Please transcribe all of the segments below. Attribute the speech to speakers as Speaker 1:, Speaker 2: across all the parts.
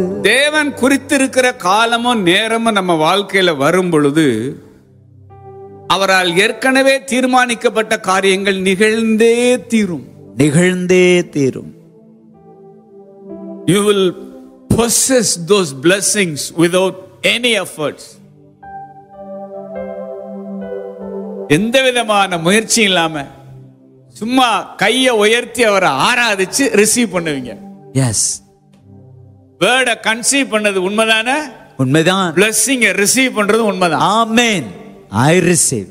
Speaker 1: தேவன் குறித்திருக்கிற காலமும் நேரமும் நம்ம வாழ்க்கையில வரும் பொழுது அவரால் ஏற்கனவே தீர்மானிக்கப்பட்ட காரியங்கள் நிகழ்ந்தே தீரும்
Speaker 2: நிகழ்ந்தே தீரும்
Speaker 1: you will possess those blessings without any efforts எந்த விதமான முயற்சியும் இல்லாம சும்மா கையை உயர்த்தி அவரை ஆராதிச்சு ரிசீவ் பண்ணுவீங்க
Speaker 2: எஸ்
Speaker 1: வேர்டை கன்சீவ் பண்ணது உண்மைதானே
Speaker 2: உண்மைதான்
Speaker 1: பிளஸ்ஸிங்க ரிசீவ் பண்றது உண்மைதான்
Speaker 2: ஆமென் ஐ ரிசீவ்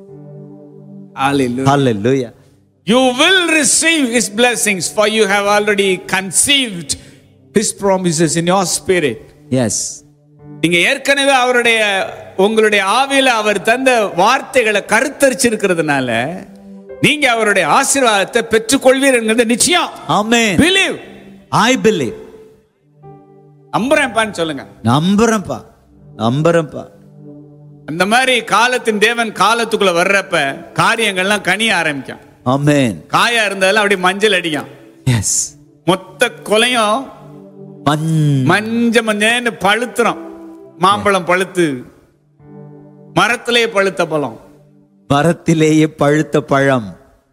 Speaker 2: ஹalleluya
Speaker 1: You will receive His blessings, for you have already conceived His promises in your spirit.
Speaker 2: Yes
Speaker 1: நீங்க ஏற்கனவே அவருடைய உங்களுடைய ஆவியில அவர் தந்த வார்த்தைகளை கருத்தரிச்சிருக்கிறதுனால நீங்க அவருடைய ஆசீர்வாதத்தை பெற்றுக்கொள்வீர்கள் நிச்சயம்
Speaker 2: ஆமென்
Speaker 1: பிலீவ்
Speaker 2: ஐ பிலீவ்
Speaker 1: நம்புறேன்ப்பான்னு சொல்லுங்க
Speaker 2: நம்புறேன்ப்பா நம்புறேன்ப்பா
Speaker 1: அந்த மாதிரி காலத்தின் தேவன் காலத்துக்குள்ள வர்றப்ப காரியங்கள்லாம் கனிய ஆரம்பிக்கும்
Speaker 2: ஆமென்
Speaker 1: காயா இருந்ததெல்லாம் அப்படி மஞ்சள் அடிக்கும்
Speaker 2: எஸ்
Speaker 1: மொத்த கொலையும்
Speaker 2: மண்
Speaker 1: மஞ்ச மஞ்சன்னு பழுத்துறோம் மாம்பழம் பழுத்து மரத்திலேயே பழுத்த பழம்
Speaker 2: மரத்திலேயே பழுத்த பழம்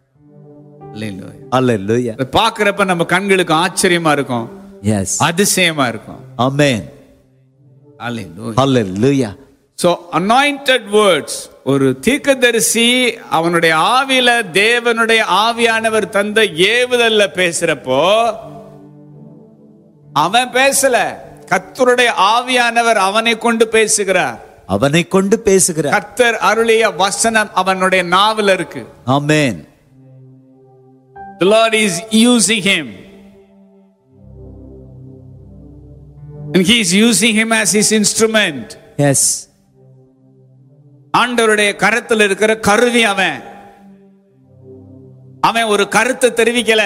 Speaker 2: ஹalleluya
Speaker 1: அதை பார்க்கறப்ப நம்ம கண்களுக்கு ஆச்சரியமா இருக்கும்
Speaker 2: எஸ்
Speaker 1: அதிசயமா இருக்கும்
Speaker 2: ஆமென் ஹalleluya
Speaker 1: சோ அனாயிண்டட் வேர்ட்ஸ் ஒரு தீர்க்கதரிசி அவனுடைய ஆவியில தேவனுடைய ஆவியானவர் தந்த ஏவுதல்ல பேசுறப்போ அவன் பேசல கர்த்தருடைய ஆவியானவர் அவனை கொண்டு பேசுகிறார்
Speaker 2: அவனை கொண்டு பேசுகிறார்
Speaker 1: கர்த்தர் அருளிய வசனம் அவனுடைய நாவல இருக்கு
Speaker 2: amen
Speaker 1: The Lord is using him. And he is using him as his instrument.
Speaker 2: Yes
Speaker 1: ஆண்டவருடைய கரத்தில் இருக்கிற கருவி அவன் அவன் ஒரு கருத்தை தெரிவிக்கல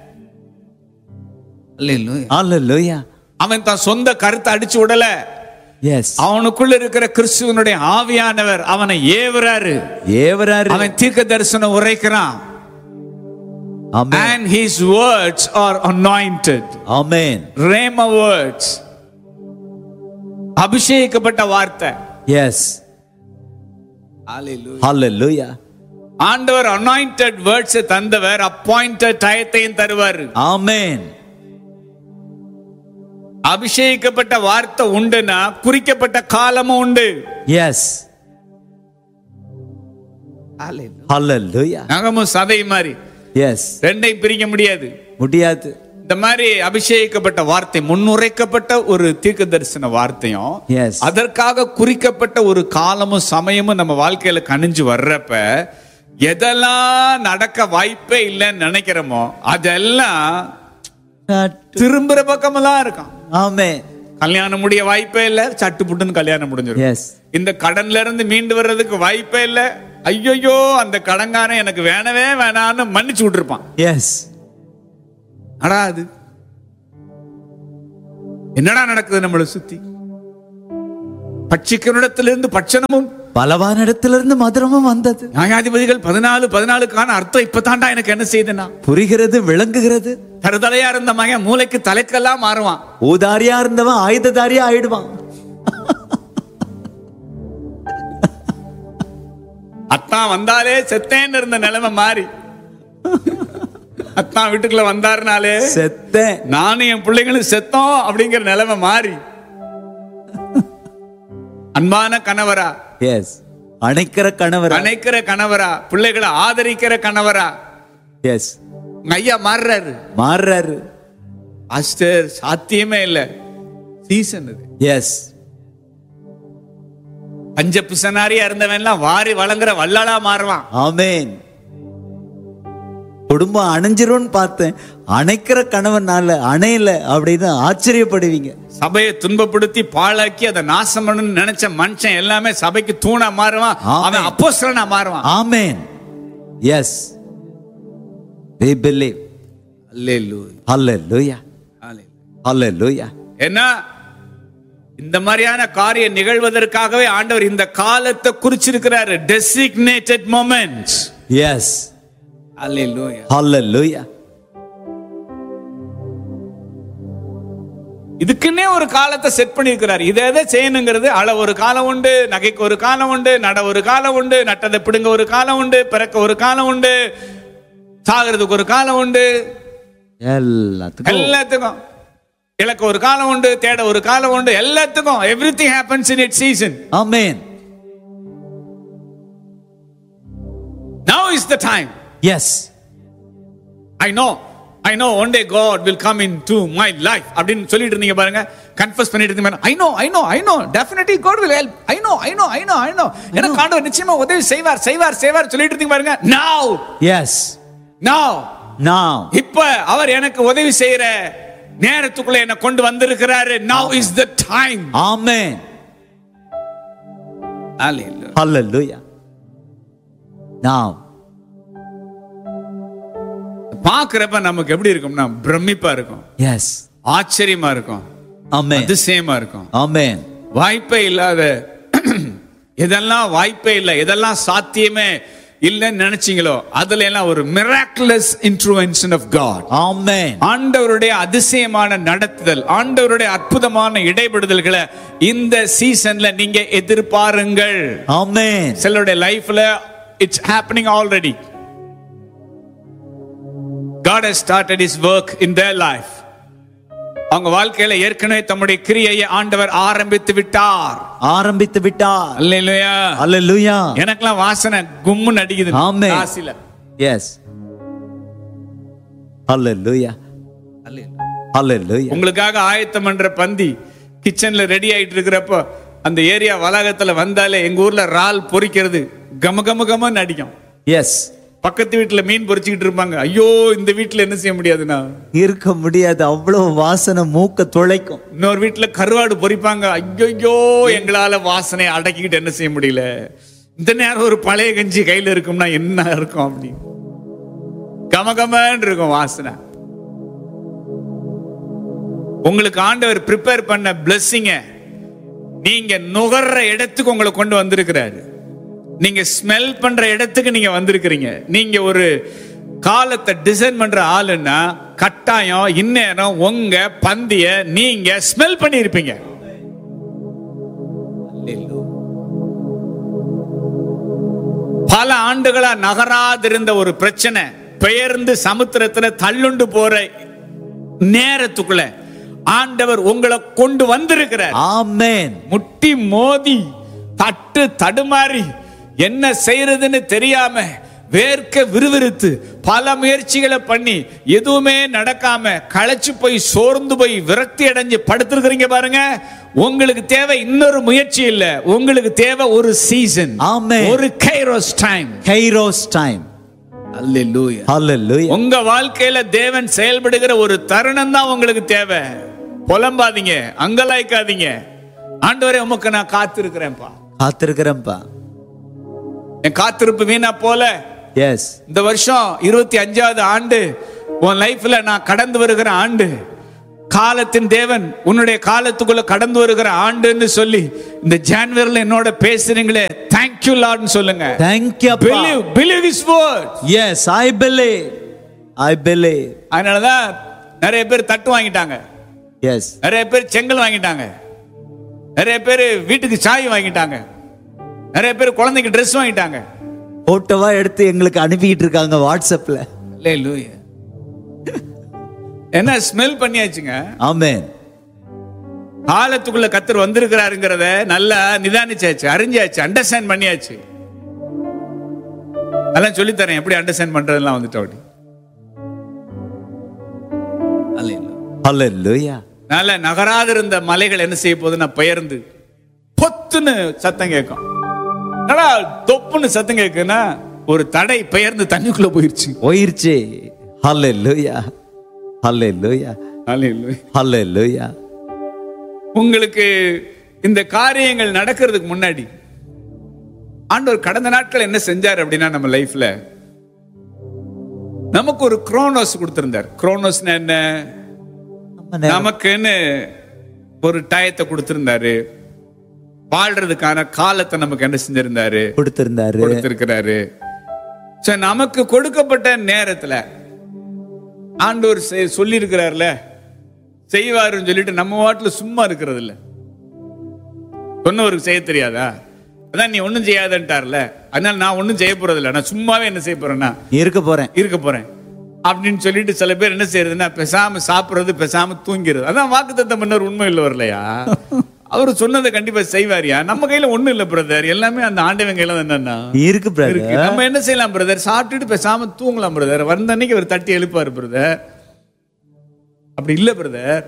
Speaker 2: ஹalleluya
Speaker 1: அவன் தான் சொந்த கருத்தை அடிச்சு விடல
Speaker 2: எஸ்
Speaker 1: அவனுக்குள்ள இருக்கிற கிறிஸ்துவனுடைய ஆவியானவர் அவனை ஏவுறாரு
Speaker 2: ஏவராரு
Speaker 1: அவன் தீர்க்க தரிசனம் உரைக்கிறான்
Speaker 2: ஆமென்
Speaker 1: and his words are anointed
Speaker 2: amen
Speaker 1: rhema words அபிஷேகிக்கப்பட்ட வார்த்தை
Speaker 2: எஸ் ஹalleluya
Speaker 1: ஆண்டவர் அனாயிண்டட் வேர்ட்ஸ் தந்தவர் அப்பாயிண்டட் டயத்தையும் தருவார்
Speaker 2: ஆமென்
Speaker 1: அபிஷேகிக்கப்பட்ட வார்த்தை உண்டுனா குறிக்கப்பட்ட காலமும் உண்டு
Speaker 2: எஸ் ஹalleluya
Speaker 1: நகமும் சதை மாதிரி
Speaker 2: எஸ்
Speaker 1: ரெண்டையும் பிரிக்க முடியாது
Speaker 2: முடியாது
Speaker 1: இந்த மாதிரி அபிஷேகிக்கப்பட்ட வார்த்தை முன்னுரைக்கப்பட்ட ஒரு தீர்க்க தரிசன வார்த்தையும்
Speaker 2: Yes.
Speaker 1: அதற்காக குறிக்கப்பட்ட ஒரு காலமும் சமயமும் நம்ம வாழ்க்கையில கணிஞ்சு வர்றப்ப எதெல்லாம் நடக்க வாய்ப்பே இல்லைன்னு நினைக்கிறோமோ அதெல்லாம் திரும்புற பக்கமெல்லாம் இருக்கும்
Speaker 2: ஆமென்
Speaker 1: கல்யாணம் முடிய வாய்ப்பே இல்ல சட்டு புட்டுன்னு கல்யாணம் முடிஞ்சிடும்
Speaker 2: எஸ்
Speaker 1: இந்த கடன்ல இருந்து மீண்டு வர்றதுக்கு வாய்ப்பே இல்ல ஐயோ அந்த கடன்காரன் எனக்கு வேணவே வேணான்னு மன்னிச்சு விட்டுருப்பான்
Speaker 2: எஸ்
Speaker 1: அடா அது என்னடா நடக்குது நம்மளை சுத்தி பட்சிக்கனிடத்திலிருந்து பட்சணமும்
Speaker 2: பலவான இடத்திலிருந்து மதுரமும் வந்தது
Speaker 1: நியாயாதிபதிகள் பதினாலு பதினாலுக்கான அர்த்தம் இப்பதான்டா எனக்கு என்ன செய்யுதுன்னா
Speaker 2: புரிகிறது விளங்குகிறது
Speaker 1: தருதலையா இருந்த மகன் மூளைக்கு தலைக்கெல்லாம் மாறுவான்
Speaker 2: ஊதாரியா இருந்தவன் ஆயுததாரியா ஆயிடுவான்
Speaker 1: அத்தான் வந்தாலே செத்தேன்னு இருந்த நிலைமை மாறி அத்தான் வீட்டுக்குள்ள வந்தாருனாலே
Speaker 2: செத்தேன்
Speaker 1: நானும் என் பிள்ளைங்களும் செத்தோம் அப்படிங்கிற நிலைமை மாறி அன்பான கணவரா
Speaker 2: எஸ் அணைக்கிற கணவர்
Speaker 1: அணைக்கிற கணவரா பிள்ளைகளை ஆதரிக்கிற கணவரா
Speaker 2: எஸ்
Speaker 1: உங்க ஐயா மாறுறாரு
Speaker 2: மாறுறாரு
Speaker 1: பாஸ்டர் சாத்தியமே இல்ல சீசன் இது
Speaker 2: எஸ்
Speaker 1: பஞ்ச பிசனாரியா இருந்தவன்லாம் வாரி வழங்குற வல்லாளா மாறுவான்
Speaker 2: ஆமென் குடும்பம் அணைஞ்சிரும்னு பார்த்தேன் அணைக்கிற கணவனால அணையல அப்படின்னு ஆச்சரியப்படுவீங்க
Speaker 1: சபையை துன்பப்படுத்தி பாழாக்கி அதை நாசம் பண்ணணும்னு நினைச்ச மனுஷன் எல்லாமே சபைக்கு தூணா மாறுவான்
Speaker 2: ஆமென்.
Speaker 1: அவன் அப்போஸ்தலனா மாறுவான்
Speaker 2: amen yes we believe
Speaker 1: alleluia
Speaker 2: hallelujah hallelujah
Speaker 1: ஏன்னா இந்த மாதிரியான காரியம் நிகழ்வதற்காகவே ஆண்டவர் இந்த காலத்தை குறிச்சிருக்கிறாரு designated moments
Speaker 2: yes
Speaker 1: alleluia
Speaker 2: hallelujah
Speaker 1: இதுக்குன்னே ஒரு காலத்தை செட் பண்ணியிருக்கிறார் இதை எதை செய்யணுங்கிறது அள ஒரு காலம் உண்டு நகைக்கு ஒரு காலம் உண்டு நட ஒரு காலம் உண்டு நட்டதை பிடுங்க ஒரு காலம் உண்டு பிறக்க ஒரு காலம் உண்டு சாகிறதுக்கு ஒரு காலம் உண்டு
Speaker 2: எல்லாத்துக்கும்
Speaker 1: எல்லாத்துக்கும் இலக்க ஒரு காலம் உண்டு தேட ஒரு காலம் உண்டு எல்லாத்துக்கும் everything happens in it season
Speaker 2: amen
Speaker 1: now is the time
Speaker 2: yes
Speaker 1: I know I know one day God will come into my life அப்படின்னு சொல்லிட்டு இருந்தீங்க பாருங்க கன்ஃபஸ் பண்ணிட்டு இருந்தீங்க I know I know I know definitely God will help I know I know I know I know எனக்கு ஆண்டவர் நிச்சயமா உதவி செய்வார் செய்வார் செய்வார் சொல்லிட்டு இருந்தீங்க பாருங்க நவ்
Speaker 2: எஸ்
Speaker 1: நவ்
Speaker 2: now
Speaker 1: இப்ப அவர் எனக்கு உதவி செய்யற நேரத்துக்குள்ள என்ன கொண்டு வந்திருக்கிறாரு now is the time
Speaker 2: amen hallelujah now
Speaker 1: பாக்குறப்ப நமக்கு எப்படி இருக்கும்னா பிரமிப்பா இருக்கும்
Speaker 2: yes
Speaker 1: ஆச்சரியமா இருக்கும்
Speaker 2: amen
Speaker 1: அதிசயமா இருக்கும்
Speaker 2: amen
Speaker 1: வாய்ப்பே இல்லாத எதெல்லாம் வாய்ப்பே இல்லை எதெல்லாம் சாத்தியமே இல்லைன்னு நினைச்சீங்களோ அதுல எல்லாம் ஒரு miraculous intervention of God
Speaker 2: amen
Speaker 1: ஆண்டவருடைய அதிசயமான நடத்துதல் ஆண்டவருடைய அற்புதமான இடைபடுதல்களை இந்த சீசன்ல நீங்க எதிர்பாருங்கள்
Speaker 2: amen
Speaker 1: சிலருடைய லைஃப்ல it's happening already God has started his work in their life அவங்க வாழ்க்கையில ஏற்கனவே தம்முடைய கிரியையை ஆண்டவர் ஆரம்பித்து விட்டார்
Speaker 2: ஆரம்பித்து விட்டார்
Speaker 1: அல்லேலூயா
Speaker 2: hallelujah
Speaker 1: எனக்கெல்லாம் வாசனை கும்முன்னு அடிக்குது
Speaker 2: ஆமென்.
Speaker 1: காசில
Speaker 2: yes hallelujah hallelujah
Speaker 1: உங்களுக்காக ஆயத்தம் பண்ற பந்தி கிச்சன்ல ரெடி ஆயிட்டு இருக்கிறப்போ அந்த ஏரியா வளாகத்துல வந்தாலே எங்க ஊர்ல இறால் பொரிக்கிறது கம கம கமன்னு அடிக்கும்
Speaker 2: yes
Speaker 1: பக்கத்து வீட்டுல மீன் பொரிச்சுக்கிட்டு இருப்பாங்க ஐயோ இந்த வீட்டுல என்ன செய்ய முடியாதுண்ணா
Speaker 2: இருக்க முடியாது அவ்வளவு வாசனை மூக்க துளைக்கும்
Speaker 1: இன்னொரு வீட்டுல கருவாடு பொரிப்பாங்க ஐயோ எங்களால வாசனை அடக்கிக்கிட்டு என்ன செய்ய முடியல இந்த நேரம் ஒரு பழைய கஞ்சி கையில இருக்கும்னா என்ன இருக்கும் அப்படி கமகமன்னு இருக்கும் வாசனை உங்களுக்கு ஆண்டவர் ப்ரிப்பேர் பண்ண பிளஸ்ஸிங்க நீங்க நுகர்ற இடத்துக்கு உங்களை கொண்டு வந்திருக்கிறாரு நீங்க ஸ்மெல் பண்ற இடத்துக்கு நீங்க வந்திருக்கிறீங்க நீங்க ஒரு காலத்தை டிசைன் பண்ற ஆளுன்னா கட்டாயம் இந்நேரம் உங்க பந்திய நீங்க ஸ்மெல் பண்ணியிருப்பீங்க பல ஆண்டுகளா நகராதிருந்த ஒரு பிரச்சனை பெயர்ந்து சமுத்திரத்துல தள்ளுண்டு போற நேரத்துக்குள்ள ஆண்டவர் உங்களை கொண்டு வந்திருக்கிறார்
Speaker 2: amen
Speaker 1: முட்டி மோதி தட்டு தடுமாறி என்ன செய்யறதுன்னு தெரியாம வேர்க்க விறுவிறுத்து பல முயற்சிகளை பண்ணி எதுவுமே நடக்காம களைச்சு போய் சோர்ந்து போய் விரக்தி அடைஞ்சு படுத்திருக்கிறீங்க பாருங்க உங்களுக்கு தேவை இன்னொரு முயற்சி இல்ல உங்களுக்கு தேவை ஒரு சீசன்
Speaker 2: Amen.
Speaker 1: ஒரு kairos time
Speaker 2: kairos time hallelujah
Speaker 1: உங்க வாழ்க்கையில தேவன் செயல்படுகிற ஒரு தருணம் தான் உங்களுக்கு தேவை புலம்பாதீங்க அங்கலாய்க்காதீங்க ஆண்டவரே உமக்கு நான் காத்திருக்கிறேன்ப்பா
Speaker 2: காத்திருக்கிறேன்ப்பா
Speaker 1: என் காத்திருப்பு வீணா போல
Speaker 2: எஸ்
Speaker 1: இந்த வருஷம் இருபத்தி அஞ்சாவது ஆண்டு உன் லைஃப்ல நான் கடந்து வருகிற ஆண்டு காலத்தின் தேவன் உன்னுடைய காலத்துக்குள்ள கடந்து வருகிற ஆண்டுன்னு சொல்லி இந்த ஜான்வரில என்னோட பேசுறீங்களே தேங்க்யூ லார்ட்னு சொல்லுங்க
Speaker 2: தேங்க்யூ அப்பா
Speaker 1: believe believe is word
Speaker 2: yes I believe I believe
Speaker 1: அதனாலதான் நிறைய பேர் தட்டு வாங்கிட்டாங்க
Speaker 2: எஸ்
Speaker 1: நிறைய பேர் செங்கல் வாங்கிட்டாங்க நிறைய பேர் வீட்டுக்கு சாய் வாங்கிட்டாங்க நிறைய பேர் குழந்தைக்கு ட்ரெஸ் வாங்கிட்டாங்க
Speaker 2: போட்டோவா எடுத்து எங்களுக்கு அனுப்பிக்கிட்டு இருக்காங்க வாட்ஸ்அப்ல
Speaker 1: Hallelujah. என்ன ஸ்மெல் பண்ணியாச்சுங்க
Speaker 2: ஆமென்
Speaker 1: காலத்துக்குள்ள கத்தர் வந்திருக்கிறாருங்கிறத நல்லா நிதானிச்சாச்சு அறிஞ்சாச்சு அண்டர்ஸ்டாண்ட் பண்ணியாச்சு அதெல்லாம் சொல்லித் தரேன் எப்படி அண்டர்ஸ்டாண்ட் பண்றதெல்லாம் வந்துட்டு அப்படி Hallelujah.
Speaker 2: hallelujah
Speaker 1: நல்ல நகராதிருந்த மலைகள் என்ன செய்ய போகுதுன்னா பெயர்ந்து பொத்துன்னு சத்தம் கேட்கும் என்னடா தொப்புன்னு சத்தம் கேட்குன்னா ஒரு தடை பெயர்ந்து தண்ணிக்குள்ள போயிருச்சு
Speaker 2: போயிருச்சு hallelujah hallelujah
Speaker 1: Hallelujah.
Speaker 2: hallelujah
Speaker 1: உங்களுக்கு இந்த காரியங்கள் நடக்கிறதுக்கு முன்னாடி ஆண்டவர் கடந்த நாட்கள் என்ன செஞ்சார் அப்படின்னா நம்ம லைஃப்ல நமக்கு ஒரு குரோனோஸ் கொடுத்திருந்தார் குரோனோஸ்னா என்ன
Speaker 2: நம்ம நேரம்
Speaker 1: நமக்குன்னு ஒரு டயத்தை கொடுத்திருந்தாரு வாழ்றதுக்கான காலத்தை நமக்கு என்ன செஞ்சிருந்தாரு
Speaker 2: கொடுத்திருந்தாரு
Speaker 1: கொடுத்திருக்கிறாரு சோ நமக்கு கொடுக்கப்பட்ட நேரத்துல ஆண்டவர் சொல்லி இருக்கிறார்ல செய்வாருன்னு சொல்லிட்டு நம்ம வாட்டுல சும்மா இருக்கிறது இல்ல சொன்னவருக்கு செய்ய தெரியாதா அதான் நீ ஒண்ணும் செய்யாதன்ட்டார்ல அதனால நான் ஒண்ணும் செய்ய போறது இல்ல நான் சும்மாவே என்ன செய்ய போறேன்னா
Speaker 2: இருக்க போறேன்
Speaker 1: இருக்க போறேன் அப்படின்னு சொல்லிட்டு சில பேர் என்ன செய்யறதுன்னா பேசாம சாப்பிடுறது பேசாம தூங்கிறது அதான் வாக்குத்தத்தம் பண்ணவர் உண்மை இல்லை வரலையா அவர் சொன்னதை கண்டிப்பா செய்வாரியா நம்ம கையில ஒண்ணும் இல்ல பிரதர் எல்லாமே அந்த ஆண்டவன் கையில தான் என்னன்னா
Speaker 2: இருக்கு
Speaker 1: இருக்கு
Speaker 2: பிரதர்
Speaker 1: நம்ம என்ன செய்யலாம் பிரதர் சாப்பிட்டுட்டு பேசாம தூங்கலாம் பிரதர் வந்த அன்னைக்கு அவர் தட்டி எழுப்பாரு பிரதர் அப்படி இல்ல பிரதர்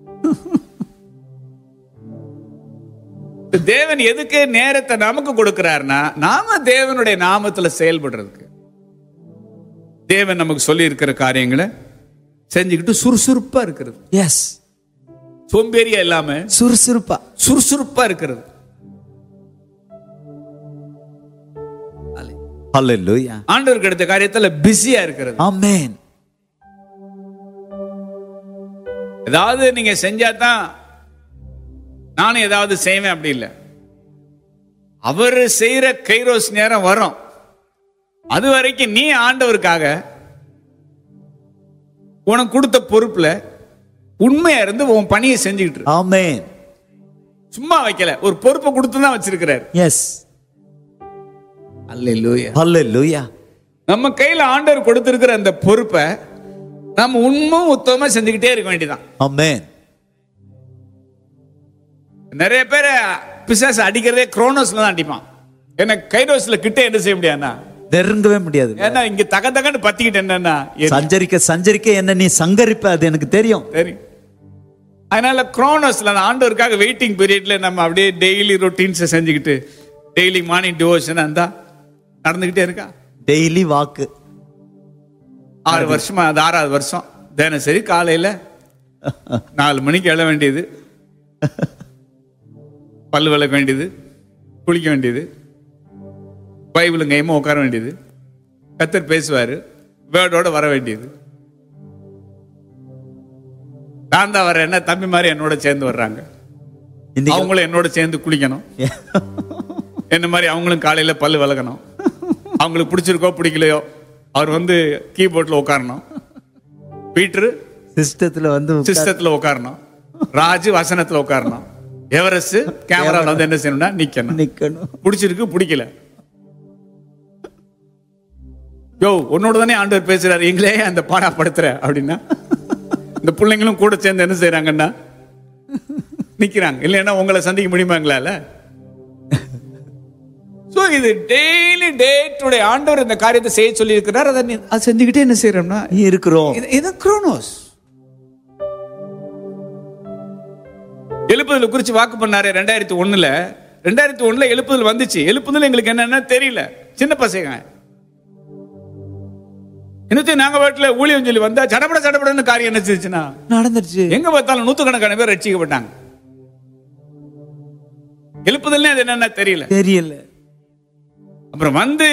Speaker 1: தேவன் எதுக்கு நேரத்தை நமக்கு கொடுக்கிறாருன்னா நாம தேவனுடைய நாமத்துல செயல்படுறதுக்கு தேவன் நமக்கு சொல்லி இருக்கிற காரியங்களை செஞ்சுக்கிட்டு சுறுசுறுப்பா இருக்கிறது
Speaker 2: எஸ்
Speaker 1: சோம்பேறியா இல்லாம
Speaker 2: சுறுசுறுப்பா
Speaker 1: சுறுசுறுப்பா இருக்கிறது
Speaker 2: ஹalleluya
Speaker 1: ஆண்டவருக்கு எடுத்த காரியத்துல பிஸியா இருக்கிறது
Speaker 2: ஆமென்
Speaker 1: ஏதாவது நீங்க செஞ்சாதான் நானும் ஏதாவது செய்வேன் அப்படி இல்லை அவர் செய்யற கைரோஸ் நேரம் வரும் அது வரைக்கும் நீ ஆண்டவருக்காக உனக்கு கொடுத்த பொறுப்புல உண்மையா இருந்து உன் பணியை செஞ்சுக்கிட்டு இரு.
Speaker 2: ஆமென்
Speaker 1: சும்மா வைக்கல ஒரு பொறுப்பை கொடுத்து தான் வச்சிருக்கிறார்
Speaker 2: எஸ்
Speaker 1: அல்லேலூயா
Speaker 2: ஹalleluya
Speaker 1: நம்ம கையில ஆண்டவர் கொடுத்திருக்கிற அந்த பொறுப்பை நம்ம உண்மை உத்தமமா செஞ்சுக்கிட்டே இருக்க வேண்டியதான்
Speaker 2: ஆமென்
Speaker 1: நிறைய பேர் பிசாசு அடிக்கிறதே குரோனோஸ்ல தான் அடிப்பான் ஏன்னா கைரோஸ்ல கிட்ட என்ன செய்ய முடியாதுன்னா
Speaker 2: நெருங்கவே முடியாது
Speaker 1: ஏன்னா இங்க தக தகன்னு பத்திக்கிட்டு என்னன்னா எரி-
Speaker 2: சஞ்சரிக்க சஞ்சரிக்க என்ன நீ சங்கரிப்ப அது எனக்கு தெரியும்
Speaker 1: தெரியும் அதனால குரோனோஸ்ல அந்த ஆண்டவருக்காக வெயிட்டிங் பீரியட்ல நம்ம அப்படியே டெய்லி ரொட்டீன்ஸ் செஞ்சுக்கிட்டு டெய்லி மார்னிங் டிவோஷன் அந்த நடந்துகிட்டே இருக்கா
Speaker 2: டெய்லி வாக்கு
Speaker 1: ஆறு வருஷமா அது ஆறாவது வருஷம் தினசரி காலையில நாலு மணிக்கு எழ வேண்டியது பல்லு விளக்க வேண்டியது குளிக்க வேண்டியது பைபிள் கையமா உட்கார வேண்டியது கத்தர் பேசுவாரு வேர்டோட வர வேண்டியது நான் தான் வரேன்னா தம்பி மாதிரி என்னோட சேர்ந்து வர்றாங்க
Speaker 2: இன்னைக்கு
Speaker 1: அவங்களும் என்னோட சேர்ந்து குளிக்கணும் என்ன மாதிரி அவங்களும் காலையில பல்லு விளக்கணும் அவங்களுக்கு பிடிச்சிருக்கோ பிடிக்கலையோ அவர் வந்து கீபோர்ட்ல உட்காரணும் பீட்ரு
Speaker 2: சிஸ்டத்துல வந்து உட்கார்-
Speaker 1: சிஸ்டத்துல உட்காரணும் ராஜு வசனத்துல உட்காரணும் எவரஸ்ட் கேமரால வந்து என்ன செய்யணும்னா நிக்கணும்
Speaker 2: நிக்கணும்
Speaker 1: பிடிச்சிருக்கு பிடிக்கல யோ உன்னோட தானே ஆண்டவர் பேசுறாரு எங்களே அந்த பாடா படுத்துற அப்படின்னா இந்த பிள்ளைங்களும் கூட சேர்ந்து என்ன செய்றாங்கன்னா நிக்கிறாங்க இல்லைன்னா உங்களை சந்திக்க முடியுமா எங்களால சோ இது டெய்லி டே டு டே ஆண்டவர் இந்த காரியத்தை செய்ய சொல்லி இருக்கிறார் அதை நீ- அதை செஞ்சுக்கிட்டே என்ன செய்யறோம்னா
Speaker 2: இருக்கிறோம்
Speaker 1: இது- இது குரோனோஸ் எழுப்புதல் குறிச்சு வாக்கு பண்ணாரு ரெண்டாயிரத்தி ஒண்ணுல ரெண்டாயிரத்தி ஒண்ணுல எழுப்புதல் வந்துச்சு எழுப்புதல் எங்களுக்கு என்னன்னா தெரியல சின்ன பசங்க இன்னத்தையும் நாங்க வீட்டுல ஊழியம் சொல்லி வந்தா சடபட சடபடன்னு காரியம் என்ன செஞ்சுச்சுன்னா
Speaker 2: நடந்துருச்சு
Speaker 1: எங்க பார்த்தாலும் நூத்துக்கணக்கான பேர் ரட்சிக்கப்பட்டாங்க எழுப்புதல்னே அது என்னன்னா தெரியல
Speaker 2: தெரியல
Speaker 1: அப்புறம் வந்து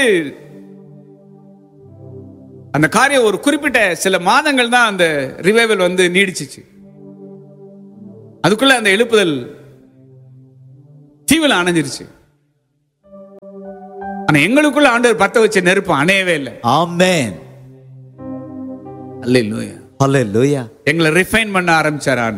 Speaker 1: அந்த காரியம் ஒரு குறிப்பிட்ட சில மாதங்கள் தான் அந்த ரிவைவல் வந்து நீடிச்சிச்சு அதுக்குள்ள அந்த எழுப்புதல் தீவில் அணைஞ்சிருச்சு ஆனா எங்களுக்குள்ள ஆண்டவர் பத்த வச்ச நெருப்பு அணையவே இல்லை
Speaker 2: ஆமென்
Speaker 1: அல்ல
Speaker 2: ஹalleluya
Speaker 1: எங்களை ரிஃபைன் பண்ண ஆரம்பிச்சார் ஆண்டவர்